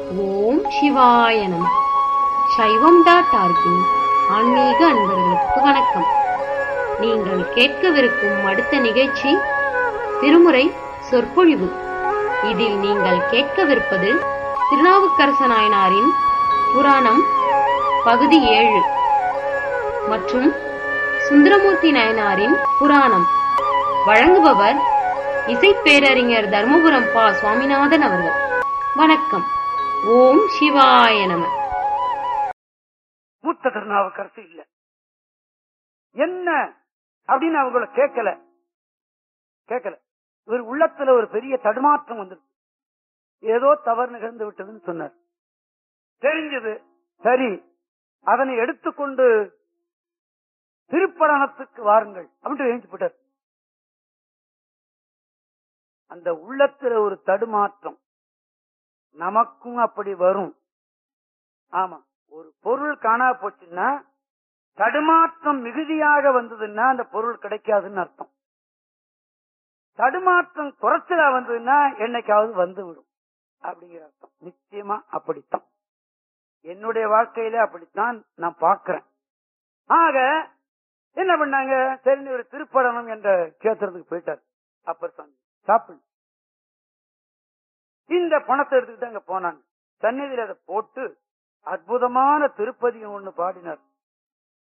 ஓம் சிவாய நம சைவம் டாட் ஆர்கின் ஆன்மீக அன்பர்களுக்கு வணக்கம் நீங்கள் கேட்கவிருக்கும் அடுத்த நிகழ்ச்சி திருமுறை சொற்பொழிவு இதில் நீங்கள் கேட்கவிருப்பது திருநாவுக்கரச நாயனாரின் புராணம் பகுதி ஏழு மற்றும் சுந்தரமூர்த்தி நாயனாரின் புராணம் வழங்குபவர் இசைப்பேரறிஞர் தர்மபுரம் பா சுவாமிநாதன் அவர்கள் வணக்கம் ஓம் சிவாய நம மூத்த திருநாவுக்கரசு இல்ல என்ன அப்படின்னு அவங்கள கேட்கல கேட்கல இவர் உள்ளத்துல ஒரு பெரிய தடுமாற்றம் வந்துருச்சு ஏதோ தவறு நிகழ்ந்து விட்டதுன்னு சொன்னார் தெரிஞ்சது சரி அதனை எடுத்துக்கொண்டு திருப்பரணத்துக்கு வாருங்கள் அப்படின்ட்டு எழுந்து போட்டார் அந்த உள்ளத்துல ஒரு தடுமாற்றம் நமக்கும் அப்படி வரும் ஆமா ஒரு பொருள் காணா போச்சுன்னா தடுமாற்றம் மிகுதியாக வந்ததுன்னா அந்த பொருள் கிடைக்காதுன்னு அர்த்தம் தடுமாற்றம் குறைச்சலா வந்ததுன்னா என்னைக்காவது வந்து விடும் அப்படிங்கிற அர்த்தம் நிச்சயமா அப்படித்தான் என்னுடைய வாழ்க்கையில அப்படித்தான் நான் பார்க்கிறேன் ஆக என்ன பண்ணாங்க சரி ஒரு திருப்படனம் என்ற கேத்திரத்துக்கு போயிட்டார் அப்பர் சாமி சாப்பிடு இந்த பணத்தை எடுத்துக்கிட்டு அங்க போனாங்க சந்நிதியில அதை போட்டு அற்புதமான திருப்பதிகம் ஒண்ணு பாடினார்